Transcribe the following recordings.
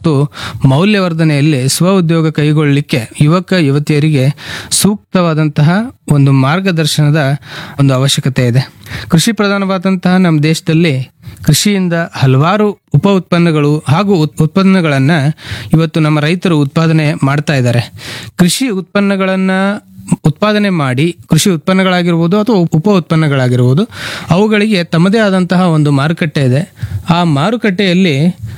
ಮತ್ತು ಮೌಲ್ಯವರ್ಧನೆಯಲ್ಲಿ ಸ್ವ ಉದ್ಯೋಗ ಕೈಗೊಳ್ಳಲಿಕ್ಕೆ ಯುವಕ ಯುವತಿಯರಿಗೆ ಸೂಕ್ತವಾದಂತಹ ಒಂದು ಮಾರ್ಗದರ್ಶನದ ಒಂದು ಅವಶ್ಯಕತೆ ಇದೆ ಕೃಷಿ ಪ್ರಧಾನವಾದಂತಹ ನಮ್ಮ ದೇಶದಲ್ಲಿ ಕೃಷಿಯಿಂದ ಹಲವಾರು ಉಪ ಉತ್ಪನ್ನಗಳು ಹಾಗೂ ಉತ್- ಉತ್ಪನ್ನಗಳನ್ನ ಇವತ್ತು ನಮ್ಮ ರೈತರು ಉತ್ಪಾದನೆ ಮಾಡ್ತಾ ಇದ್ದಾರೆ ಕೃಷಿ ಉತ್ಪನ್ನಗಳನ್ನ ಉತ್ಪಾದನೆ ಮಾಡಿ ಕೃಷಿ ಉತ್ಪನ್ನಗಳಾಗಿರ್ಬೋದು ಅಥವಾ ಉಪ ಉತ್ಪನ್ನಗಳಾಗಿರ್ಬೋದು ಅವುಗಳಿಗೆ ತಮ್ಮದೇ ಆದಂತಹ ಒಂದು ಮಾರುಕಟ್ಟೆ ಇದೆ ಆ ಮಾರುಕಟ್ಟೆಯಲ್ಲಿ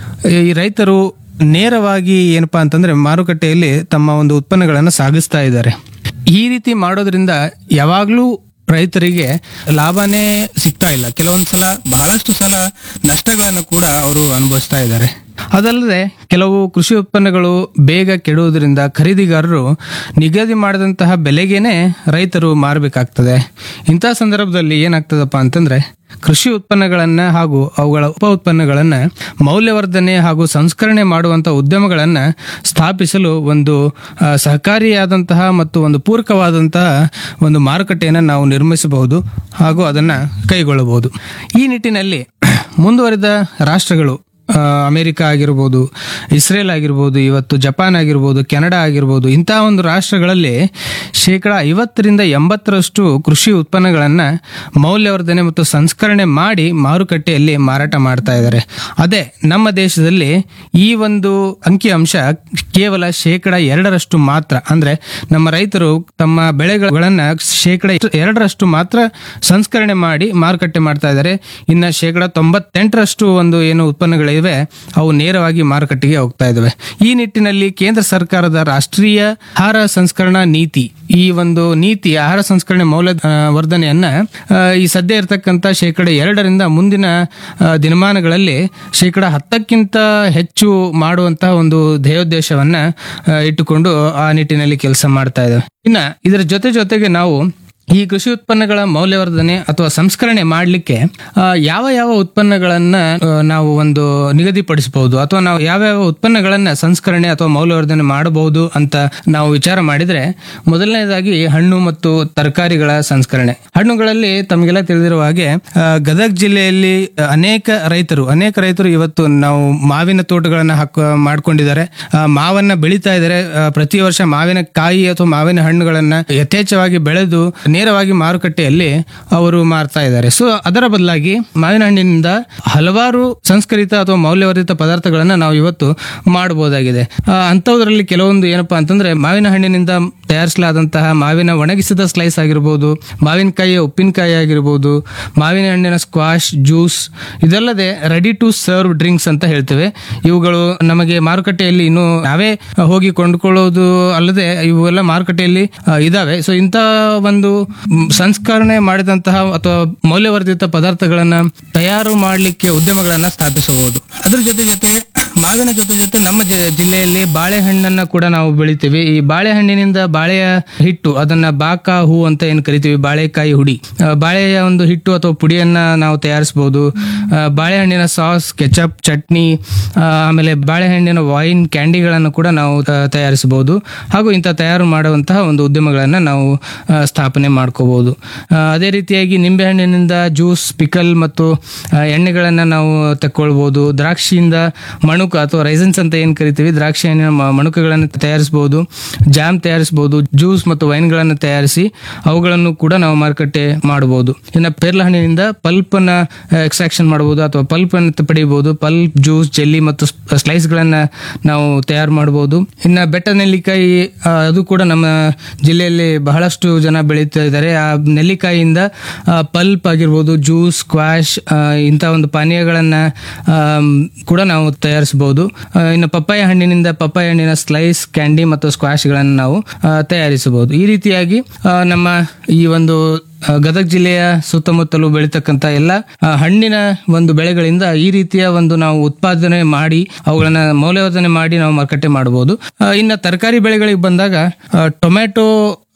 ಈ ರೈತರು ನೇರವಾಗಿ ಏನಪ್ಪಾ ಅಂತಂದ್ರೆ ಮಾರುಕಟ್ಟೆಯಲ್ಲಿ ತಮ್ಮ ಒಂದು ಉತ್ಪನ್ನಗಳನ್ನು ಸಾಗಿಸ್ತಾ ಇದ್ದಾರೆ ಈ ರೀತಿ ಮಾಡೋದ್ರಿಂದ ಯಾವಾಗಲೂ ರೈತರಿಗೆ ಲಾಭನೇ ಸಿಗ್ತಾ ಇಲ್ಲ ಕೆಲವೊಂದ್ಸಲ ಬಹಳಷ್ಟು ಸಲ ನಷ್ಟಗಳನ್ನು ಕೂಡ ಅವರು ಅನುಭವಿಸ್ತಾ ಇದ್ದಾರೆ ಅದಲ್ಲದೆ ಕೆಲವು ಕೃಷಿ ಉತ್ಪನ್ನಗಳು ಬೇಗ ಕೆಡುವುದರಿಂದ ಖರೀದಿಗಾರರು ನಿಗದಿ ಮಾಡಿದಂತಹ ಬೆಲೆಗೇನೆ ರೈತರು ಮಾರಬೇಕಾಗ್ತದೆ ಇಂತಹ ಸಂದರ್ಭದಲ್ಲಿ ಏನಾಗ್ತದಪ್ಪ ಅಂತಂದ್ರೆ ಕೃಷಿ ಉತ್ಪನ್ನಗಳನ್ನ ಹಾಗೂ ಅವುಗಳ ಉಪ ಉತ್ಪನ್ನಗಳನ್ನ ಮೌಲ್ಯವರ್ಧನೆ ಹಾಗೂ ಸಂಸ್ಕರಣೆ ಮಾಡುವಂತ ಉದ್ಯಮಗಳನ್ನ ಸ್ಥಾಪಿಸಲು ಒಂದು ಆ, ಸಹಕಾರಿಯಾದಂತಹ ಮತ್ತು ಒಂದು ಪೂರಕವಾದಂತಹ ಒಂದು ಮಾರುಕಟ್ಟೆಯನ್ನು ನಾವು ನಿರ್ಮಿಸಬಹುದು ಹಾಗೂ ಅದನ್ನ ಕೈಗೊಳ್ಳಬಹುದು ಈ ನಿಟ್ಟಿನಲ್ಲಿ ಮುಂದುವರಿದ ರಾಷ್ಟ್ರಗಳು ಆ, ಅಮೆರಿಕ ಆಗಿರ್ಬೋದು ಇಸ್ರೇಲ್ ಆಗಿರ್ಬೋದು ಇವತ್ತು ಜಪಾನ್ ಆಗಿರ್ಬೋದು ಕೆನಡಾ ಆಗಿರ್ಬೋದು ಇಂತಹ ಒಂದು ರಾಷ್ಟ್ರಗಳಲ್ಲಿ ಶೇಕಡ ಐವತ್ತರಿಂದ ಎಂಬತ್ತರಷ್ಟು ಕೃಷಿ ಉತ್ಪನ್ನಗಳನ್ನು ಮೌಲ್ಯವರ್ಧನೆ ಮತ್ತು ಸಂಸ್ಕರಣೆ ಮಾಡಿ ಮಾರುಕಟ್ಟೆಯಲ್ಲಿ ಮಾರಾಟ ಮಾಡ್ತಾ ಇದ್ದಾರೆ ಅದೇ ನಮ್ಮ ದೇಶದಲ್ಲಿ ಈ ಒಂದು ಅಂಕಿಅಂಶ ಕೇವಲ ಶೇಕಡ ಎರಡರಷ್ಟು ಮಾತ್ರ ಅಂದ್ರೆ ನಮ್ಮ ರೈತರು ತಮ್ಮ ಬೆಳೆಗಳನ್ನ ಶೇಕಡ ಎರಡರಷ್ಟು ಮಾತ್ರ ಸಂಸ್ಕರಣೆ ಮಾಡಿ ಮಾರುಕಟ್ಟೆ ಮಾಡ್ತಾ ಇದ್ದಾರೆ ಇನ್ನ ಶೇಕಡ ತೊಂಬತ್ತೆಂಟರಷ್ಟು ಒಂದು ಏನು ಉತ್ಪನ್ನಗಳಿವೆ ಅವು ನೇರವಾಗಿ ಮಾರುಕಟ್ಟೆಗೆ ಹೋಗ್ತಾ ಇದಾವೆ ಈ ನಿಟ್ಟಿನಲ್ಲಿ ಕೇಂದ್ರ ಸರ್ಕಾರದ ರಾಷ್ಟ್ರೀಯ ಆಹಾರ ಸಂಸ್ಕರಣಾ ನೀತಿ ಈ ಒಂದು ನೀತಿ ಆಹಾರ ಸಂಸ್ಕರಣೆ ಮೌಲ್ಯ ಆ, ವರ್ಧನೆಯನ್ನ ಆ, ಈ ಸದ್ಯ ಇರತಕ್ಕಂತ ಶೇಕಡ ಎರಡರಿಂದ ಮುಂದಿನ ಆ, ದಿನಮಾನಗಳಲ್ಲಿ ಶೇಕಡ ಹತ್ತಕ್ಕಿಂತ ಹೆಚ್ಚು ಮಾಡುವಂತಹ ಒಂದು ಧ್ಯೇಯೋದ್ದೇಶವನ್ನ ಆ, ಇಟ್ಟುಕೊಂಡು ಆ ನಿಟ್ಟಿನಲ್ಲಿ ಕೆಲಸ ಮಾಡ್ತಾ ಇದ್ದೇವೆ ಇನ್ನ ಇದರ ಜೊತೆ ಜೊತೆಗೆ ನಾವು ಈ ಕೃಷಿ ಉತ್ಪನ್ನಗಳ ಮೌಲ್ಯವರ್ಧನೆ ಅಥವಾ ಸಂಸ್ಕರಣೆ ಮಾಡಲಿಕ್ಕೆ ಯಾವ ಯಾವ ಉತ್ಪನ್ನಗಳನ್ನ ಆ, ನಾವು ಒಂದು ನಿಗದಿಪಡಿಸಬಹುದು ಅಥವಾ ನಾವು ಯಾವ ಯಾವ ಉತ್ಪನ್ನಗಳನ್ನ ಸಂಸ್ಕರಣೆ ಅಥವಾ ಮೌಲ್ಯವರ್ಧನೆ ಮಾಡಬಹುದು ಅಂತ ನಾವು ವಿಚಾರ ಮಾಡಿದ್ರೆ ಮೊದಲನೇದಾಗಿ ಹಣ್ಣು ಮತ್ತು ತರಕಾರಿಗಳ ಸಂಸ್ಕರಣೆ ಹಣ್ಣುಗಳಲ್ಲಿ ತಮಗೆಲ್ಲ ತಿಳಿದಿರುವ ಹಾಗೆ ಆ, ಗದಗ ಜಿಲ್ಲೆಯಲ್ಲಿ ಅನೇಕ ರೈತರು ಅನೇಕ ರೈತರು ಇವತ್ತು ನಾವು ಮಾವಿನ ತೋಟಗಳನ್ನ ಹಾಕ ಮಾಡ್ಕೊಂಡಿದ್ದಾರೆ ಆ, ಮಾವನ್ನ ಬೆಳೀತಾ ಇದ್ದಾರೆ ಆ, ಪ್ರತಿ ವರ್ಷ ಮಾವಿನ ಕಾಯಿ ಅಥವಾ ಮಾವಿನ ಹಣ್ಣುಗಳನ್ನ ಯಥೇಚ್ಛವಾಗಿ ಬೆಳೆದು ನೇರವಾಗಿ ಮಾರುಕಟ್ಟೆಯಲ್ಲಿ ಅವರು ಮಾರ್ತಾ ಇದ್ದಾರೆ ಸೊ ಅದರ ಬದಲಾಗಿ ಮಾವಿನ ಹಣ್ಣಿನಿಂದ ಹಲವಾರು ಸಂಸ್ಕರಿತ ಅಥವಾ ಮೌಲ್ಯವರ್ಧಿತ ಪದಾರ್ಥಗಳನ್ನ ನಾವು ಇವತ್ತು ಮಾಡಬಹುದಾಗಿದೆ ಆ, ಅಂಥದ್ರಲ್ಲಿ ಕೆಲವೊಂದು ಏನಪ್ಪಾ ಅಂತಂದ್ರೆ ಮಾವಿನ ಹಣ್ಣಿನಿಂದ ತಯಾರಿಸಲಾದಂತಹ ಮಾವಿನ ಒಣಗಿಸಿದ ಸ್ಲೈಸ್ ಆಗಿರ್ಬೋದು ಮಾವಿನಕಾಯಿಯ ಉಪ್ಪಿನಕಾಯಿ ಆಗಿರ್ಬೋದು ಮಾವಿನ ಹಣ್ಣಿನ ಸ್ಕ್ವಾಶ್ ಜ್ಯೂಸ್ ಇದಲ್ಲದೆ ರೆಡಿ ಟು ಸರ್ವ್ ಡ್ರಿಂಕ್ಸ್ ಅಂತ ಹೇಳ್ತೇವೆ ಇವುಗಳು ನಮಗೆ ಮಾರುಕಟ್ಟೆಯಲ್ಲಿ ಇನ್ನು ನಾವೇ ಹೋಗಿ ಕೊಂಡುಕೊಳ್ಳೋದು ಅಲ್ಲದೆ ಇವೆಲ್ಲ ಮಾರುಕಟ್ಟೆಯಲ್ಲಿ ಆ, ಇದಾವೆ ಸೊ ಇಂಥ ಒಂದು ಮ್, ಸಂಸ್ಕರಣೆ ಮಾಡಿದಂತಹ ಅಥವಾ ಮೌಲ್ಯವರ್ಧಿತ ಪದಾರ್ಥಗಳನ್ನ ತಯಾರು ಮಾಡಲಿಕ್ಕೆ ಉದ್ಯಮಗಳನ್ನ ಸ್ಥಾಪಿಸಬಹುದು ಅದ್ರ ಜೊತೆ ಜೊತೆ ಮಾವಿನ ಜೊತೆ ಜೊತೆ ನಮ್ಮ ಜಿ- ಜಿಲ್ಲೆಯಲ್ಲಿ ಬಾಳೆಹಣ್ಣನ್ನ ಕೂಡ ನಾವು ಬೆಳಿತೀವಿ ಈ ಬಾಳೆಹಣ್ಣಿನಿಂದ ಬಾಳೆಯ ಹಿಟ್ಟು ಅದನ್ನ ಬಾಕ ಹೂ ಅಂತ ಏನ್ ಕರಿತೀವಿ ಬಾಳೆಕಾಯಿ ಹುಡಿ ಆ, ಬಾಳೆಯ ಒಂದು ಹಿಟ್ಟು ಅಥವಾ ಪುಡಿಯನ್ನ ನಾವು ತಯಾರಿಸಬಹುದು ಬಾಳೆಹಣ್ಣಿನ ಸಾಸ್ ಕೆಚಪ್ ಚಟ್ನಿ ಆ, ಆಮೇಲೆ ಬಾಳೆಹಣ್ಣಿನ ವೈನ್ ಕ್ಯಾಂಡಿಗಳನ್ನು ಕೂಡ ನಾವು ಆ, ತಯಾರಿಸಬಹುದು ಹಾಗೂ ಇಂಥ ತಯಾರು ಮಾಡುವಂತಹ ಒಂದು ಉದ್ಯಮಗಳನ್ನ ನಾವು ಆ, ಸ್ಥಾಪನೆ ಮಾಡ್ಕೋಬಹುದು ಆ, ಅದೇ ರೀತಿಯಾಗಿ ನಿಂಬೆಹಣ್ಣಿನಿಂದ ಜ್ಯೂಸ್ ಪಿಕಲ್ ಮತ್ತು ಆ, ಎಣ್ಣೆಗಳನ್ನ ನಾವು ತಕ್ಕೊಳ್ಬಹುದು ದ್ರಾಕ್ಷಿಯಿಂದ ಮಣುಕ ಅಥವಾ ರೈಸನ್ಸ್ ಅಂತ ಏನ್ ಕರಿತೀವಿ ದ್ರಾಕ್ಷಿ ಹಣ್ಣಿನ ಮ- ಮಣುಕಗಳನ್ನು ತಯಾರಿಸಬಹುದು ಜಾಮ್ ತಯಾರಿಸಬಹುದು ಜ್ಯೂಸ್ ಮತ್ತು ವೈನ್ಗಳನ್ನು ತಯಾರಿಸಿ ಅವುಗಳನ್ನು ಕೂಡ ನಾವು ಮಾರುಕಟ್ಟೆ ಮಾಡಬಹುದು ಇನ್ನು ಪೇರ್ಲ ಹಣ್ಣಿನಿಂದ ಪಲ್ಪ್ ಅನ್ನ ಎಕ್ಸ್ಟ್ರಾಕ್ಷನ್ ಮಾಡಬಹುದು ಅಥವಾ ಪಲ್ಪ್ ಅನ್ನು ಪಡೆಯಬಹುದು ಪಲ್ಪ್ ಜ್ಯೂಸ್ ಜೆಲ್ಲಿ ಮತ್ತು ಸ್ಲೈಸ್ ಗಳನ್ನ ನಾವು ತಯಾರು ಮಾಡಬಹುದು ಇನ್ನ ಬೆಟ್ಟ ನೆಲ್ಲಿಕಾಯಿ ಆ, ಅದು ಕೂಡ ನಮ್ಮ ಜಿಲ್ಲೆಯಲ್ಲಿ ಬಹಳಷ್ಟು ಜನ ಬೆಳೀತಾ ಇದ್ದಾರೆ ಆ ನೆಲ್ಲಿಕಾಯಿಯಿಂದ ಪಲ್ಪ್ ಆಗಿರ್ಬೋದು ಜ್ಯೂಸ್ ಸ್ಕ್ವಾಶ್ ಇಂಥ ಒಂದು ಪಾನೀಯಗಳನ್ನ ಆಮ್, ಕೂಡ ನಾವು ತಯಾರಿಸಬಹುದು ಆ, ಇನ್ನು ಪಪ್ಪಾಯ ಹಣ್ಣಿನಿಂದ ಪಪ್ಪಾಯ ಹಣ್ಣಿನ ಸ್ಲೈಸ್ ಕ್ಯಾಂಡಿ ಮತ್ತು ಸ್ಕ್ವಾಶ್ಗಳನ್ನು ನಾವು ಆ, ತಯಾರಿಸಬಹುದು ಈ ರೀತಿಯಾಗಿ ಆ, ನಮ್ಮ ಈ ಒಂದು ಆ, ಗದಗ ಜಿಲ್ಲೆಯ ಸುತ್ತಮುತ್ತಲು ಬೆಳೀತಕ್ಕಂತ ಎಲ್ಲ ಆ, ಹಣ್ಣಿನ ಒಂದು ಬೆಳೆಗಳಿಂದ ಈ ರೀತಿಯ ಒಂದು ನಾವು ಉತ್ಪಾದನೆ ಮಾಡಿ ಅವುಗಳನ್ನ ಮೌಲ್ಯವರ್ಧನೆ ಮಾಡಿ ನಾವು ಮಾರುಕಟ್ಟೆ ಮಾಡಬಹುದು ಆ, ಇನ್ನು ತರಕಾರಿ ಬೆಳೆಗಳಿಗೆ ಬಂದಾಗ ಆ, ಟೊಮ್ಯಾಟೊ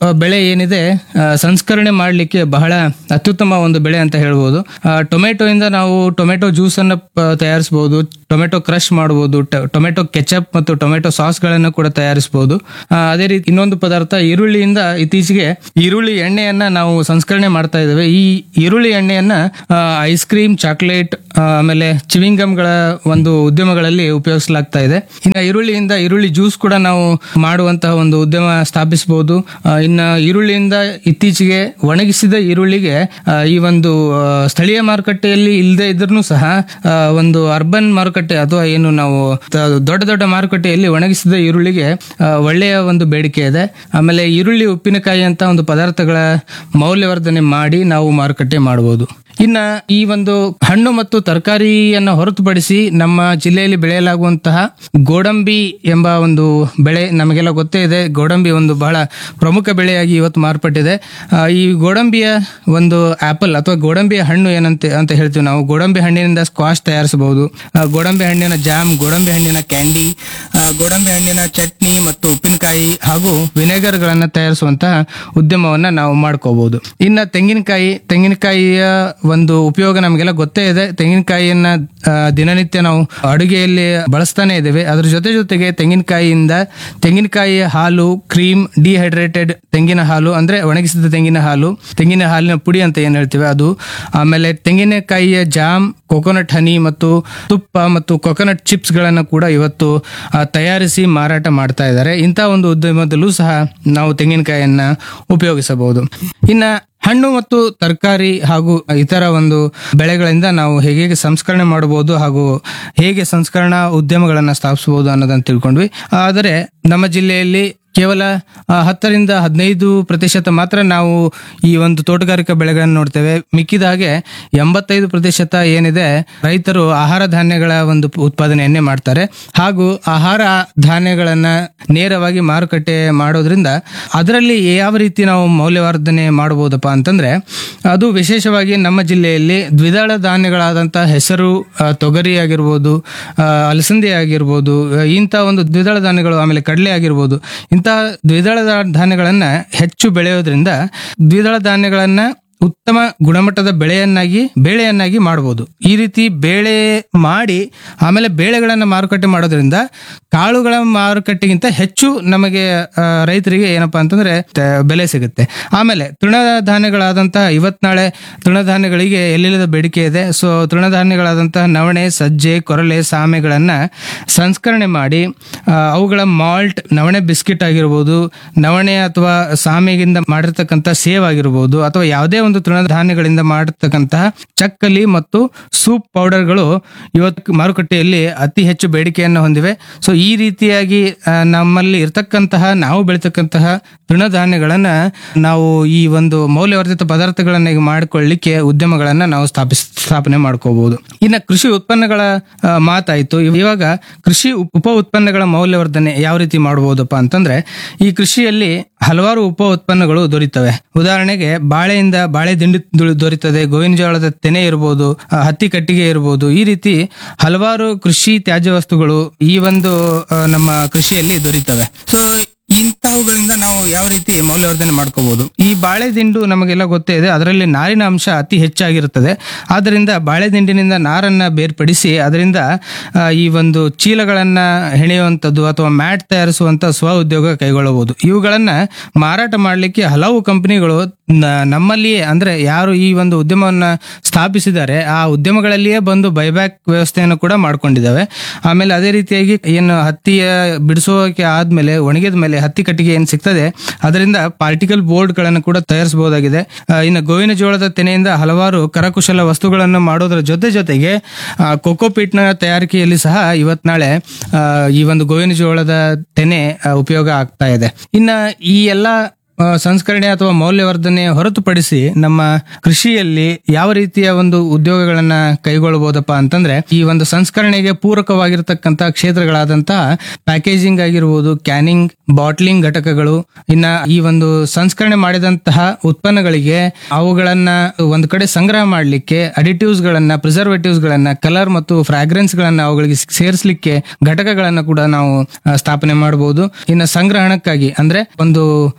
ಆ, ಬೆಳೆ ಏನಿದೆ ಆ, ಸಂಸ್ಕರಣೆ ಮಾಡಲಿಕ್ಕೆ ಬಹಳ ಅತ್ಯುತ್ತಮ ಒಂದು ಬೆಳೆ ಅಂತ ಹೇಳ್ಬೋದು ಆ, ಟೊಮೆಟೊ ಇಂದ ನಾವು ಟೊಮೆಟೊ ಜ್ಯೂಸ್ ಅನ್ನು ಪ- ತಯಾರಿಸಬಹುದು ಟೊಮೆಟೊ ಕ್ರಶ್ ಮಾಡಬಹುದು ಟ- ಟೊಮೆಟೊ ಕೆಚಪ್ ಮತ್ತು ಟೊಮೆಟೊ ಸಾಸ್ ಗಳನ್ನು ಕೂಡ ತಯಾರಿಸಬಹುದು ಆ, ಅದೇ ರೀತಿ ಇನ್ನೊಂದು ಪದಾರ್ಥ ಈರುಳ್ಳಿಯಿಂದ ಇತ್ತೀಚೆಗೆ ಈರುಳ್ಳಿ ಎಣ್ಣೆಯನ್ನ ನಾವು ಸಂಸ್ಕರಣೆ ಮಾಡ್ತಾ ಇದ್ದೇವೆ ಈ ಈರುಳ್ಳಿ ಎಣ್ಣೆಯನ್ನ ಐಸ್ ಕ್ರೀಮ್ ಚಾಕ್ಲೇಟ್ ಆಮೇಲೆ ಚಿವಿಂಗ್ ಗಳ ಒಂದು ಉದ್ಯಮಗಳಲ್ಲಿ ಉಪಯೋಗಿಸಲಾಗ್ತಾ ಇದೆ ಇನ್ನು ಈರುಳ್ಳಿಯಿಂದ ಈರುಳ್ಳಿ ಜ್ಯೂಸ್ ಕೂಡ ನಾವು ಮಾಡುವಂತಹ ಒಂದು ಉದ್ಯಮ ಸ್ಥಾಪಿಸಬಹುದು ಇನ್ನ ಈರುಳ್ಳಿಯಿಂದ ಇತ್ತೀಚೆಗೆ ಒಣಗಿಸಿದ ಈರುಳ್ಳಿಗೆ ಆ, ಈ ಒಂದು ಆ, ಸ್ಥಳೀಯ ಮಾರುಕಟ್ಟೆಯಲ್ಲಿ ಇಲ್ಲದೆ ಇದ್ರೂ ಸಹ ಆ, ಒಂದು ಅರ್ಬನ್ ಮಾರುಕಟ್ಟೆ ಅಥವಾ ಏನು ನಾವು ತ- ದೊಡ್ಡ ದೊಡ್ಡ ಮಾರುಕಟ್ಟೆಯಲ್ಲಿ ಒಣಗಿಸಿದ ಈರುಳ್ಳಿಗೆ ಆ, ಒಳ್ಳೆಯ ಒಂದು ಬೇಡಿಕೆ ಇದೆ ಆಮೇಲೆ ಈರುಳ್ಳಿ ಉಪ್ಪಿನಕಾಯಿ ಅಂತ ಒಂದು ಪದಾರ್ಥಗಳ ಮೌಲ್ಯವರ್ಧನೆ ಮಾಡಿ ನಾವು ಮಾರುಕಟ್ಟೆ ಮಾಡಬಹುದು ಇನ್ನ ಈ ಒಂದು ಹಣ್ಣು ಮತ್ತು ತರಕಾರಿಯನ್ನ ಹೊರತುಪಡಿಸಿ ನಮ್ಮ ಜಿಲ್ಲೆಯಲ್ಲಿ ಬೆಳೆಯಲಾಗುವಂತಹ ಗೋಡಂಬಿ ಎಂಬ ಒಂದು ಬೆಳೆ ನಮಗೆಲ್ಲ ಗೊತ್ತೇ ಇದೆ ಗೋಡಂಬಿ ಒಂದು ಬಹಳ ಪ್ರಮುಖ ಬೆಳೆಯಾಗಿ ಇವತ್ತು ಮಾರ್ಪಟ್ಟಿದೆ ಆ, ಈ ಗೋಡಂಬಿಯ ಒಂದು ಆಪಲ್ ಅಥವಾ ಗೋಡಂಬಿಯ ಹಣ್ಣು ಏನಂತ ಅಂತ ಹೇಳ್ತೀವಿ ನಾವು ಗೋಡಂಬಿ ಹಣ್ಣಿನಿಂದ ಸ್ಕ್ವಾಶ್ ತಯಾರಿಸಬಹುದು ಆ, ಗೋಡಂಬಿ ಹಣ್ಣಿನ ಜಾಮ್ ಗೋಡಂಬಿ ಹಣ್ಣಿನ ಕ್ಯಾಂಡಿ ಆ, ಗೋಡಂಬಿ ಹಣ್ಣಿನ ಚಟ್ನಿ ಮತ್ತು ಉಪ್ಪಿನಕಾಯಿ ಹಾಗೂ ವಿನೆಗರ್ ಗಳನ್ನ ತಯಾರಿಸುವಂತಹ ಉದ್ಯಮವನ್ನ ನಾವು ಮಾಡ್ಕೋಬಹುದು ಇನ್ನ ತೆಂಗಿನಕಾಯಿ ತೆಂಗಿನಕಾಯಿಯ ಒಂದು ಉಪಯೋಗ ನಮಗೆಲ್ಲ ಗೊತ್ತೇ ಇದೆ ತೆಂಗಿನಕಾಯಿಯನ್ನ ಆ, ದಿನನಿತ್ಯ ನಾವು ಅಡುಗೆಯಲ್ಲಿ ಬಳಸ್ತಾನೆ ಇದ್ದೇವೆ ಅದ್ರ ಜೊತೆ ಜೊತೆಗೆ ತೆಂಗಿನಕಾಯಿಯಿಂದ ತೆಂಗಿನಕಾಯಿಯ ಹಾಲು ಕ್ರೀಮ್ ಡಿಹೈಡ್ರೇಟೆಡ್ ತೆಂಗಿನ ಹಾಲು ಅಂದ್ರೆ ಒಣಗಿಸಿದ ತೆಂಗಿನ ಹಾಲು ತೆಂಗಿನ ಹಾಲಿನ ಪುಡಿ ಅಂತ ಏನ್ ಹೇಳ್ತೀವಿ ಅದು ಆಮೇಲೆ ತೆಂಗಿನಕಾಯಿಯ ಜಾಮ್ ಕೊಕೊನಟ್ ಹನಿ ಮತ್ತು ತುಪ್ಪ ಮತ್ತು ಕೊಕೊನಟ್ ಚಿಪ್ಸ್ ಗಳನ್ನ ಕೂಡ ಇವತ್ತು ಆ, ತಯಾರಿಸಿ ಮಾರಾಟ ಮಾಡ್ತಾ ಇದ್ದಾರೆ ಇಂತಹ ಒಂದು ಉದ್ಯಮದಲ್ಲೂ ಸಹ ನಾವು ತೆಂಗಿನಕಾಯಿಯನ್ನ ಉಪಯೋಗಿಸಬಹುದು ಇನ್ನ ಹಣ್ಣು ಮತ್ತು ತರಕಾರಿ ಹಾಗೂ ಇತರ ಒಂದು ಬೆಳೆಗಳಿಂದ ನಾವು ಹೇಗೆ ಸಂಸ್ಕರಣೆ ಮಾಡಬಹುದು ಹಾಗೂ ಹೇಗೆ ಸಂಸ್ಕರಣಾ ಉದ್ಯಮಗಳನ್ನ ಸ್ಥಾಪಿಸಬಹುದು ಅನ್ನೋದನ್ನ ತಿಳ್ಕೊಂಡ್ವಿ ಆದರೆ ನಮ್ಮ ಜಿಲ್ಲೆಯಲ್ಲಿ ಕೇವಲ ಆ, ಹತ್ತರಿಂದ ಹದಿನೈದು ಪ್ರತಿಶತ ಮಾತ್ರ ನಾವು ಈ ಒಂದು ತೋಟಗಾರಿಕಾ ಬೆಳೆಗಳನ್ನು ನೋಡ್ತೇವೆ ಮಿಕ್ಕಿದ ಹಾಗೆ ಎಂಬತ್ತೈದು ಪ್ರತಿಶತ ಏನಿದೆ ರೈತರು ಆಹಾರ ಧಾನ್ಯಗಳ ಒಂದು ಉತ್ಪಾದನೆಯನ್ನೇ ಮಾಡ್ತಾರೆ ಹಾಗೂ ಆಹಾರ ಧಾನ್ಯಗಳನ್ನ ನೇರವಾಗಿ ಮಾರುಕಟ್ಟೆ ಮಾಡೋದ್ರಿಂದ ಅದರಲ್ಲಿ ಯಾವ ರೀತಿ ನಾವು ಮೌಲ್ಯವರ್ಧನೆ ಮಾಡಬಹುದಪ್ಪ ಅಂತಂದ್ರೆ ಅದು ವಿಶೇಷವಾಗಿ ನಮ್ಮ ಜಿಲ್ಲೆಯಲ್ಲಿ ದ್ವಿದಳ ಧಾನ್ಯಗಳಾದಂತಹ ಹೆಸರು ಆ, ತೊಗರಿ ಆಗಿರ್ಬೋದು ಆ, ಅಲಸಂದೆ ಆಗಿರ್ಬೋದು ಆ, ಇಂಥ ಒಂದು ದ್ವಿದಳ ಧಾನ್ಯಗಳು ಆಮೇಲೆ ಕಡಲೆ ಆಗಿರ್ಬೋದು ಇಂತಹ ದ್ವಿದಳ ಧಾ- ಧಾನ್ಯಗಳನ್ನ ಹೆಚ್ಚು ಬೆಳೆಯೋದ್ರಿಂದ ದ್ವಿದಳ ಧಾನ್ಯಗಳನ್ನ ಉತ್ತಮ ಗುಣಮಟ್ಟದ ಬೆಳೆಯನ್ನಾಗಿ ಬೇಳೆಯನ್ನಾಗಿ ಮಾಡಬಹುದು ಈ ರೀತಿ ಬೇಳೆ ಮಾಡಿ ಆಮೇಲೆ ಬೇಳೆಗಳನ್ನು ಮಾರುಕಟ್ಟೆ ಮಾಡೋದ್ರಿಂದ ಕಾಳುಗಳ ಮಾರುಕಟ್ಟೆಗಿಂತ ಹೆಚ್ಚು ನಮಗೆ ಆ, ರೈತರಿಗೆ ಏನಪ್ಪಾ ಅಂತಂದ್ರೆ ತ- ಬೆಲೆ ಸಿಗುತ್ತೆ ಆಮೇಲೆ ತೃಣಧಾನ್ಯಗಳಾದಂತಹ ಇವತ್ನಾಳೆ ತೃಣಧಾನ್ಯಗಳಿಗೆ ಎಲ್ಲಿಲ್ಲದ ಬೇಡಿಕೆ ಇದೆ ಸೊ ತೃಣಧಾನ್ಯಗಳಾದಂತಹ ನವಣೆ ಸಜ್ಜೆ ಕೊರಲೆ ಸಾಮೆಗಳನ್ನ ಸಂಸ್ಕರಣೆ ಮಾಡಿ ಆ, ಅವುಗಳ ಮಾಲ್ಟ್ ನವಣೆ ಬಿಸ್ಕಿಟ್ ಆಗಿರ್ಬೋದು ನವಣೆ ಅಥವಾ ಸಾಮೆಗಿಂದ ಮಾಡಿರ್ತಕ್ಕಂಥ ಸೇವ್ ಆಗಿರ್ಬೋದು ಅಥವಾ ಯಾವುದೇ ಒಂದು ತೃಣಧಾನ್ಯಗಳಿಂದ ಮಾಡಿರ್ತಕ್ಕಂತಹ ಚಕ್ಕಲಿ ಮತ್ತು ಸೂಪ್ ಪೌಡರ್ಗಳು ಇವತ್ತು ಮಾರುಕಟ್ಟೆಯಲ್ಲಿ ಅತಿ ಹೆಚ್ಚು ಬೇಡಿಕೆಯನ್ನು ಹೊಂದಿವೆ ಸೊ ಈ ರೀತಿಯಾಗಿ ಆ, ನಮ್ಮಲ್ಲಿ ಇರ್ತಕ್ಕಂತಹ ನಾವು ಬೆಳಿತಕ್ಕಂತಹ ತೃಣಧಾನ್ಯಗಳನ್ನ ನಾವು ಈ ಒಂದು ಮೌಲ್ಯವರ್ಧಿತ ಪದಾರ್ಥಗಳನ್ನ ಈಗ ಮಾಡಿಕೊಳ್ಳಿಕ್ಕೆ ಉದ್ಯಮಗಳನ್ನ ನಾವು ಸ್ಥಾಪಿಸ್ ಸ್ಥಾಪನೆ ಮಾಡ್ಕೋಬಹುದು ಇನ್ನು ಕೃಷಿ ಉತ್ಪನ್ನಗಳ ಆ, ಮಾತಾಯ್ತು ಇವ್- ಇವಾಗ ಕೃಷಿ ಉಪ್- ಉಪ ಉತ್ಪನ್ನಗಳ ಮೌಲ್ಯವರ್ಧನೆ ಯಾವ ರೀತಿ ಮಾಡಬಹುದಪ್ಪ ಅಂತಂದ್ರೆ ಈ ಕೃಷಿಯಲ್ಲಿ ಹಲವಾರು ಉಪ ಉತ್ಪನ್ನಗಳು ದೊರೀತವೆ ಉದಾಹರಣೆಗೆ ಬಾಳೆಯಿಂದ ಬಾಳೆ ದಿಂಡಿ ದು- ದೊರೀತದೆ ಗೋವಿನ ಜೋಳದ ತೆನೆ ಇರ್ಬೋದು ಆ, ಹತ್ತಿ ಕಟ್ಟಿಗೆ ಇರ್ಬೋದು ಈ ರೀತಿ ಹಲವಾರು ಕೃಷಿ ತ್ಯಾಜ್ಯ ವಸ್ತುಗಳು ಈ ಒಂದು ಆ, ನಮ್ಮ ಕೃಷಿಯಲ್ಲಿ ದೊರೀತವೆ ಸೊ ಇಂತಹವುಗಳಿಂದ ನಾವು ಯಾವ ರೀತಿ ಮೌಲ್ಯವರ್ಧನೆ ಮಾಡ್ಕೋಬಹುದು ಈ ಬಾಳೆ ದಿಂಡು ನಮಗೆಲ್ಲ ಗೊತ್ತೇ ಇದೆ ಅದರಲ್ಲಿ ನಾರಿನ ಅಂಶ ಅತಿ ಹೆಚ್ಚಾಗಿರುತ್ತದೆ ಆದ್ದರಿಂದ ಬಾಳೆ ದಿಂಡಿನಿಂದ ನಾರನ್ನ ಬೇರ್ಪಡಿಸಿ ಅದರಿಂದ ಆ, ಈ ಒಂದು ಚೀಲಗಳನ್ನ ಹೆಣೆಯುವಂಥದ್ದು ಅಥವಾ ಮ್ಯಾಟ್ ತಯಾರಿಸುವಂತ ಸ್ವ ಉದ್ಯೋಗ ಕೈಗೊಳ್ಳಬಹುದು ಇವುಗಳನ್ನ ಮಾರಾಟ ಮಾಡಲಿಕ್ಕೆ ಹಲವು ಕಂಪನಿಗಳು ನಮ್ಮಲ್ಲಿಯೇ ಅಂದ್ರೆ ಯಾರು ಈ ಒಂದು ಉದ್ಯಮವನ್ನ ಸ್ಥಾಪಿಸಿದ್ದಾರೆ ಆ ಉದ್ಯಮಗಳಲ್ಲಿಯೇ ಬಂದು ಬೈಬ್ಯಾಕ್ ವ್ಯವಸ್ಥೆಯನ್ನು ಕೂಡ ಮಾಡ್ಕೊಂಡಿದ್ದಾವೆ ಆಮೇಲೆ ಅದೇ ರೀತಿಯಾಗಿ ಏನು ಹತ್ತಿಯ ಬಿಡಿಸೋಕೆ ಆದ್ಮೇಲೆ ಒಣಗಿದ ಮೇಲೆ ಹತ್ತಿ ಕಟ್ಟಿಗೆ ಏನ್ ಸಿಗ್ತದೆ ಅದರಿಂದ ಪಾರ್ಟಿಕಲ್ ಬೋರ್ಡ್ ಗಳನ್ನು ಕೂಡ ತಯಾರಿಸಬಹುದಾಗಿದೆ ಆ, ಇನ್ನು ಗೋವಿನ ಜೋಳದ ತೆನೆಯಿಂದ ಹಲವಾರು ಕರಕುಶಲ ವಸ್ತುಗಳನ್ನು ಮಾಡೋದ್ರ ಜೊತೆ ಜೊತೆಗೆ ಕೊಕೋಪೀಟ್ ನ ತಯಾರಿಕೆಯಲ್ಲಿ ಸಹ ಇವತ್ ನಾಳೆ ಆ, ಈ ಒಂದು ಗೋವಿನ ಜೋಳದ ತೆನೆ ಆ, ಉಪಯೋಗ ಆಗ್ತಾ ಇದೆ ಇನ್ನ ಈ ಎಲ್ಲ ಆ, ಸಂಸ್ಕರಣೆ ಅಥವಾ ಮೌಲ್ಯವರ್ಧನೆ ಹೊರತುಪಡಿಸಿ ನಮ್ಮ ಕೃಷಿಯಲ್ಲಿ ಯಾವ ರೀತಿಯ ಒಂದು ಉದ್ಯೋಗಗಳನ್ನ ಕೈಗೊಳ್ಳಬಹುದಪ್ಪ ಅಂತಂದ್ರೆ ಈ ಒಂದು ಸಂಸ್ಕರಣೆಗೆ ಪೂರಕವಾಗಿರ್ತಕ್ಕಂತ ಕ್ಷೇತ್ರಗಳಾದಂತಹ ಪ್ಯಾಕೇಜಿಂಗ್ ಆಗಿರ್ಬೋದು ಕ್ಯಾನಿಂಗ್ ಬಾಟ್ಲಿಂಗ್ ಘಟಕಗಳು ಇನ್ನ ಈ ಒಂದು ಸಂಸ್ಕರಣೆ ಮಾಡಿದಂತಹ ಉತ್ಪನ್ನಗಳಿಗೆ ಅವುಗಳನ್ನ ಒಂದು ಕಡೆ ಸಂಗ್ರಹ ಮಾಡಲಿಕ್ಕೆ ಅಡಿಟಿವ್ಸ್ ಗಳನ್ನ ಪ್ರಿಸರ್ವೇಟಿವ್ಸ್ ಗಳನ್ನ ಕಲರ್ ಮತ್ತು ಫ್ರಾಗ್ರೆನ್ಸ್ ಗಳನ್ನ ಅವುಗಳಿಗೆ ಸೇರಿಸಲಿಕ್ಕೆ ಘಟಕಗಳನ್ನ ಕೂಡ ನಾವು ಆ, ಸ್ಥಾಪನೆ ಮಾಡಬಹುದು ಇನ್ನು ಸಂಗ್ರಹಣಕ್ಕಾಗಿ ಅಂದ್ರೆ ಒಂದು ಉತ್ಪಾದಿಸಿದ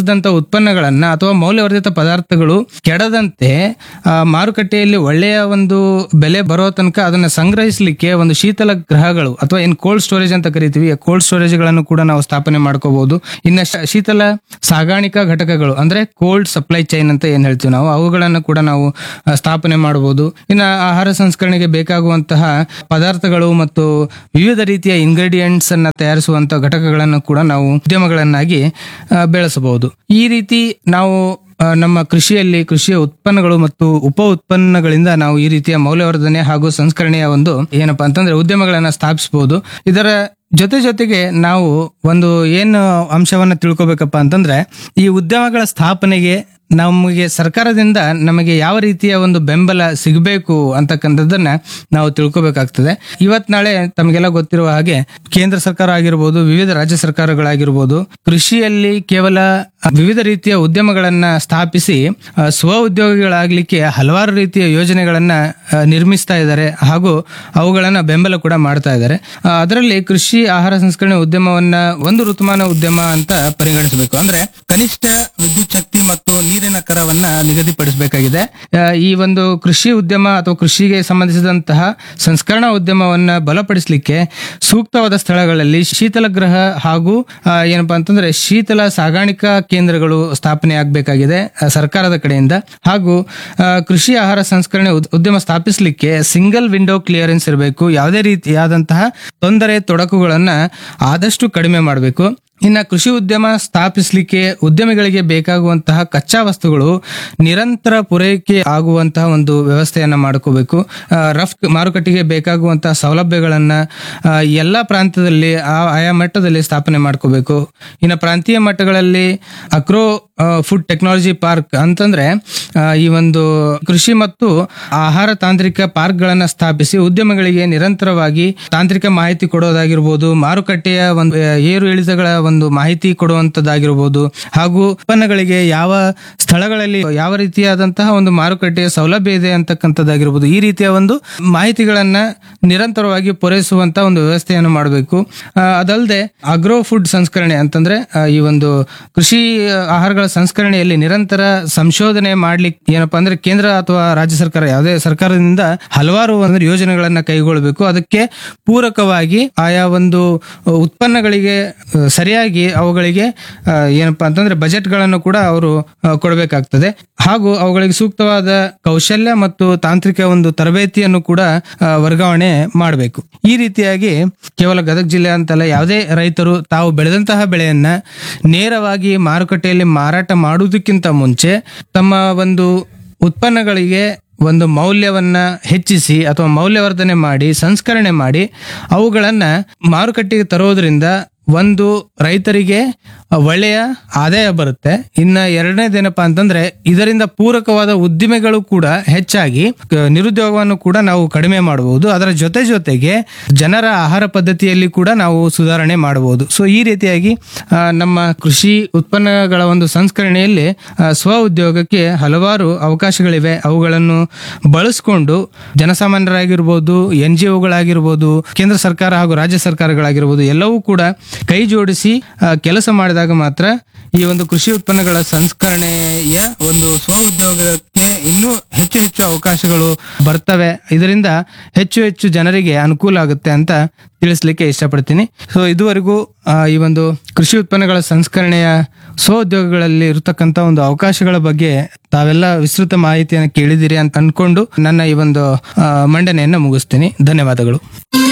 ಬಳಸಿದಂತ ಉತ್ಪನ್ನಗಳನ್ನ ಅಥವಾ ಮೌಲ್ಯವರ್ಧಿತ ಪದಾರ್ಥಗಳು ಕೆಡದಂತೆ ಆ, ಮಾರುಕಟ್ಟೆಯಲ್ಲಿ ಒಳ್ಳೆಯ ಒಂದು ಬೆಲೆ ಬರೋ ತನಕ ಅದನ್ನ ಸಂಗ್ರಹಿಸಲಿಕ್ಕೆ ಒಂದು ಶೀತಲ ಗೃಹಗಳು ಅಥವಾ ಏನ್ ಕೋಲ್ಡ್ ಸ್ಟೋರೇಜ್ ಅಂತ ಕರಿತೀವಿ ಕೋಲ್ಡ್ ಸ್ಟೋರೇಜ್ ಗಳನ್ನು ಕೂಡ ನಾವು ಸ್ಥಾಪನೆ ಮಾಡ್ಕೋಬಹುದು ಇನ್ನ ಶ- ಶೀತಲ ಸಾಗಾಣಿಕಾ ಘಟಕಗಳು ಅಂದ್ರೆ ಕೋಲ್ಡ್ ಸಪ್ಲೈ ಚೈನ್ ಅಂತ ಏನ್ ಹೇಳ್ತೀವಿ ನಾವು ಅವುಗಳನ್ನು ಕೂಡ ನಾವು ಆ, ಸ್ಥಾಪನೆ ಮಾಡಬಹುದು ಇನ್ನ ಆಹಾರ ಸಂಸ್ಕರಣೆಗೆ ಬೇಕಾಗುವಂತಹ ಪದಾರ್ಥಗಳು ಮತ್ತು ವಿವಿಧ ರೀತಿಯ ಇಂಗ್ರೀಡಿಯೆಂಟ್ಸ್ ಅನ್ನ ತಯಾರಿಸುವಂತಹ ಘಟಕಗಳನ್ನು ಕೂಡ ನಾವು ಉದ್ಯಮಗಳನ್ನಾಗಿ ಆ, ಬೆಳೆಸಬಹುದು ಈ ರೀತಿ ನಾವು ಆ, ನಮ್ಮ ಕೃಷಿಯಲ್ಲಿ ಕೃಷಿಯ ಉತ್ಪನ್ನಗಳು ಮತ್ತು ಉಪ ಉತ್ಪನ್ನಗಳಿಂದ ನಾವು ಈ ರೀತಿಯ ಮೌಲ್ಯವರ್ಧನೆ ಹಾಗೂ ಸಂಸ್ಕರಣೆಯ ಒಂದು ಏನಪ್ಪಾ ಅಂತಂದ್ರೆ ಉದ್ಯಮಗಳನ್ನ ಸ್ಥಾಪಿಸಬಹುದು ಇದರ ಜೊತೆ ಜೊತೆಗೆ ನಾವು ಒಂದು ಏನು ಅಂಶವನ್ನ ತಿಳ್ಕೊಬೇಕಪ್ಪ ಅಂತಂದ್ರೆ ಈ ಉದ್ಯಮಗಳ ಸ್ಥಾಪನೆಗೆ ನಮಗೆ ಸರ್ಕಾರದಿಂದ ನಮಗೆ ಯಾವ ರೀತಿಯ ಒಂದು ಬೆಂಬಲ ಸಿಗಬೇಕು ಅಂತಕ್ಕಂಥದ್ದನ್ನ ನಾವು ತಿಳ್ಕೊಬೇಕಾಗ್ತದೆ ಇವತ್ ನಾಳೆ ತಮಗೆಲ್ಲ ಗೊತ್ತಿರುವ ಹಾಗೆ ಕೇಂದ್ರ ಸರ್ಕಾರ ಆಗಿರ್ಬೋದು ವಿವಿಧ ರಾಜ್ಯ ಸರ್ಕಾರಗಳಾಗಿರ್ಬೋದು ಕೃಷಿಯಲ್ಲಿ ಕೇವಲ ವಿವಿಧ ರೀತಿಯ ಉದ್ಯಮಗಳನ್ನ ಸ್ಥಾಪಿಸಿ ಆ, ಸ್ವ ಉದ್ಯೋಗಿಗಳಾಗ್ಲಿಕ್ಕೆ ಹಲವಾರು ರೀತಿಯ ಯೋಜನೆಗಳನ್ನ ಆ, ನಿರ್ಮಿಸ್ತಾ ಇದ್ದಾರೆ ಹಾಗೂ ಅವುಗಳನ್ನ ಬೆಂಬಲ ಕೂಡ ಮಾಡ್ತಾ ಇದ್ದಾರೆ ಆ, ಅದರಲ್ಲಿ ಕೃಷಿ ಆಹಾರ ಸಂಸ್ಕರಣೆ ಉದ್ಯಮವನ್ನ ಒಂದು ಋತುಮಾನ ಉದ್ಯಮ ಅಂತ ಪರಿಗಣಿಸಬೇಕು ಅಂದ್ರೆ ಕನಿಷ್ಠ ವಿದ್ಯುತ್ ಶಕ್ತಿ ಮತ್ತು ನೀರಿನ ಕರವನ್ನ ನಿಗದಿಪಡಿಸಬೇಕಾಗಿದೆ ಆ, ಈ ಒಂದು ಕೃಷಿ ಉದ್ಯಮ ಅಥವಾ ಕೃಷಿಗೆ ಸಂಬಂಧಿಸಿದಂತಹ ಸಂಸ್ಕರಣಾ ಉದ್ಯಮವನ್ನ ಬಲಪಡಿಸಲಿಕ್ಕೆ ಸೂಕ್ತವಾದ ಸ್ಥಳಗಳಲ್ಲಿ ಶೀತಲ ಗೃಹ ಹಾಗೂ ಆ, ಏನಪ್ಪಾ ಅಂತಂದ್ರೆ ಶೀತಲ ಸಾಗಾಣಿಕಾ ಕೇಂದ್ರಗಳು ಸ್ಥಾಪನೆ ಆಗಬೇಕಾಗಿದೆ ಸರ್ಕಾರದ ಕಡೆಯಿಂದ ಹಾಗೂ ಆ, ಕೃಷಿ ಆಹಾರ ಸಂಸ್ಕರಣೆ ಉದ್- ಉದ್ಯಮ ಸ್ಥಾಪಿಸಲಿಕ್ಕೆ ಸಿಂಗಲ್ ವಿಂಡೋ ಕ್ಲಿಯರೆನ್ಸ್ ಇರಬೇಕು ಯಾವುದೇ ರೀತಿಯಾದಂತಹ ತೊಂದರೆ ತೊಡಕುಗಳನ್ನ ಆದಷ್ಟು ಕಡಿಮೆ ಮಾಡಬೇಕು ಇನ್ನ ಕೃಷಿ ಉದ್ಯಮ ಸ್ಥಾಪಿಸಲಿಕ್ಕೆ ಉದ್ಯಮಿಗಳಿಗೆ ಬೇಕಾಗುವಂತಹ ಕಚ್ಚಾ ವಸ್ತುಗಳು ನಿರಂತರ ಪೂರೈಕೆ ಆಗುವಂತಹ ಒಂದು ವ್ಯವಸ್ಥೆಯನ್ನ ಮಾಡ್ಕೋಬೇಕು ಆ, ರಫ್ತು ಮಾರುಕಟ್ಟೆಗೆ ಬೇಕಾಗುವಂತಹ ಸೌಲಭ್ಯಗಳನ್ನ ಆ, ಎಲ್ಲಾ ಪ್ರಾಂತ್ಯದಲ್ಲಿ ಆ- ಆಯಾ ಮಟ್ಟದಲ್ಲಿ ಸ್ಥಾಪನೆ ಮಾಡ್ಕೋಬೇಕು ಇನ್ನು ಪ್ರಾಂತೀಯ ಮಟ್ಟಗಳಲ್ಲಿ ಅಕ್ರೋ ಫುಡ್ ಟೆಕ್ನಾಲಜಿ ಪಾರ್ಕ್ ಅಂತಂದ್ರೆ ಆ, ಈ ಒಂದು ಕೃಷಿ ಮತ್ತು ಆಹಾರ ತಾಂತ್ರಿಕ ಪಾರ್ಕ್ಗಳನ್ನ ಸ್ಥಾಪಿಸಿ ಉದ್ಯಮಗಳಿಗೆ ನಿರಂತರವಾಗಿ ತಾಂತ್ರಿಕ ಮಾಹಿತಿ ಕೊಡೋದಾಗಿರ್ಬೋದು ಮಾರುಕಟ್ಟೆಯ ಒಂದು ಆ, ಏರು ಇಳಿತಗಳ ಒಂದು ಮಾಹಿತಿ ಕೊಡುವಂತದ್ದಾಗಿರ್ಬೋದು ಹಾಗೂ ಉತ್ಪನ್ನಗಳಿಗೆ ಯಾವ ಸ್ಥಳಗಳಲ್ಲಿ ಯಾವ ರೀತಿಯಾದಂತಹ ಒಂದು ಮಾರುಕಟ್ಟೆಯ ಸೌಲಭ್ಯ ಇದೆ ಅಂತಕ್ಕಂಥದ್ದಾಗಿರ್ಬೋದು ಈ ರೀತಿಯ ಒಂದು ಮಾಹಿತಿಗಳನ್ನ ನಿರಂತರವಾಗಿ ಪೂರೈಸುವಂತ ಒಂದು ವ್ಯವಸ್ಥೆಯನ್ನು ಮಾಡಬೇಕು ಅದಲ್ಲದೆ ಅಗ್ರೋ ಫುಡ್ ಸಂಸ್ಕರಣೆ ಅಂತಂದ್ರೆ ಆ, ಈ ಒಂದು ಕೃಷಿ ಆಹಾರಗಳ ಸಂಸ್ಕರಣೆಯಲ್ಲಿ ನಿರಂತರ ಸಂಶೋಧನೆ ಮಾಡ್ಲಿಕ್ಕೆ ಏನಪ್ಪಾ ಅಂದ್ರೆ ಕೇಂದ್ರ ಅಥವಾ ರಾಜ್ಯ ಸರ್ಕಾರ ಯಾವುದೇ ಸರ್ಕಾರದಿಂದ ಹಲವಾರು ಒಂದು ಯೋಜನೆಗಳನ್ನ ಕೈಗೊಳ್ಳಬೇಕು ಅದಕ್ಕೆ ಪೂರಕವಾಗಿ ಆಯಾ ಒಂದು ಉತ್ಪನ್ನಗಳಿಗೆ ಆ, ಸರಿಯಾಗಿ ಅವುಗಳಿಗೆ ಆ, ಏನಪ್ಪಾ ಅಂತಂದ್ರೆ ಬಜೆಟ್ಗಳನ್ನು ಕೂಡ ಅವರು ಆ, ಕೊಡಬೇಕಾಗ್ತದೆ ಹಾಗೂ ಅವುಗಳಿಗೆ ಸೂಕ್ತವಾದ ಕೌಶಲ್ಯ ಮತ್ತು ತಾಂತ್ರಿಕ ಒಂದು ತರಬೇತಿಯನ್ನು ಕೂಡ ಆ, ವರ್ಗಾವಣೆ ಮಾಡಬೇಕು ಈ ರೀತಿಯಾಗಿ ಕೇವಲ ಗದಗ ಜಿಲ್ಲೆ ಅಂತಲ್ಲ ಯಾವುದೇ ರೈತರು ತಾವು ಬೆಳೆದಂತಹ ಬೆಳೆಯನ್ನ ನೇರವಾಗಿ ಮಾರುಕಟ್ಟೆಯಲ್ಲಿ ಮಾರಾಟ ಮಾಡುವುದಕ್ಕಿಂತ ಮುಂಚೆ ತಮ್ಮ ಒಂದು ಉತ್ಪನ್ನಗಳಿಗೆ ಒಂದು ಮೌಲ್ಯವನ್ನ ಹೆಚ್ಚಿಸಿ ಅಥವಾ ಮೌಲ್ಯವರ್ಧನೆ ಮಾಡಿ ಸಂಸ್ಕರಣೆ ಮಾಡಿ ಅವುಗಳನ್ನ ಮಾರುಕಟ್ಟೆಗೆ ತರೋದ್ರಿಂದ ಒಂದು ರೈತರಿಗೆ ಒಳ್ಳೆಯ ಆದಾಯ ಬರುತ್ತೆ ಇನ್ನ ಎರಡನೇದೇನಪ್ಪ ಅಂತಂದ್ರೆ ಇದರಿಂದ ಪೂರಕವಾದ ಉದ್ದಿಮೆಗಳು ಕೂಡ ಹೆಚ್ಚಾಗಿ ಕ- ನಿರುದ್ಯೋಗವನ್ನು ಕೂಡ ನಾವು ಕಡಿಮೆ ಮಾಡಬಹುದು ಅದರ ಜೊತೆ ಜೊತೆಗೆ ಜನರ ಆಹಾರ ಪದ್ಧತಿಯಲ್ಲಿ ಕೂಡ ನಾವು ಸುಧಾರಣೆ ಮಾಡಬಹುದು ಸೊ ಈ ರೀತಿಯಾಗಿ ಆ, ನಮ್ಮ ಕೃಷಿ ಉತ್ಪನ್ನಗಳ ಒಂದು ಸಂಸ್ಕರಣೆಯಲ್ಲಿ ಆ, ಸ್ವ ಉದ್ಯೋಗಕ್ಕೆ ಹಲವಾರು ಅವಕಾಶಗಳಿವೆ ಅವುಗಳನ್ನು ಬಳಸಿಕೊಂಡು ಜನಸಾಮಾನ್ಯರಾಗಿರ್ಬೋದು ಎನ್ ಜಿ ಒಗಳಾಗಿರ್ಬೋದು ಕೇಂದ್ರ ಸರ್ಕಾರ ಹಾಗೂ ರಾಜ್ಯ ಸರ್ಕಾರಗಳಾಗಿರ್ಬೋದು ಎಲ್ಲವೂ ಕೂಡ ಕೈ ಜೋಡಿಸಿ ಆ, ಕೆಲಸ ಮಾಡಿದಾಗ ಮಾತ್ರ ಈ ಒಂದು ಕೃಷಿ ಉತ್ಪನ್ನಗಳ ಸಂಸ್ಕರಣೆಯ ಒಂದು ಸ್ವ ಉದ್ಯೋಗಕ್ಕೆ ಇನ್ನೂ ಹೆಚ್ಚು ಹೆಚ್ಚು ಅವಕಾಶಗಳು ಬರ್ತವೆ ಇದರಿಂದ ಹೆಚ್ಚು ಹೆಚ್ಚು ಜನರಿಗೆ ಅನುಕೂಲ ಆಗುತ್ತೆ ಅಂತ ತಿಳಿಸ್ಲಿಕ್ಕೆ ಇಷ್ಟಪಡ್ತೀನಿ ಸೊ ಇದುವರೆಗೂ ಆ, ಈ ಒಂದು ಕೃಷಿ ಉತ್ಪನ್ನಗಳ ಸಂಸ್ಕರಣೆಯ ಸ್ವ ಉದ್ಯೋಗಗಳಲ್ಲಿ ಇರತಕ್ಕಂತ ಒಂದು ಅವಕಾಶಗಳ ಬಗ್ಗೆ ತಾವೆಲ್ಲ ವಿಸ್ತೃತ ಮಾಹಿತಿಯನ್ನು ಕೇಳಿದಿರಿ ಅಂತ ಅನ್ಕೊಂಡು ನನ್ನ ಈ ಒಂದು ಆ, ಮಂಡನೆಯನ್ನ ಮುಗಿಸ್ತೀನಿ ಧನ್ಯವಾದಗಳು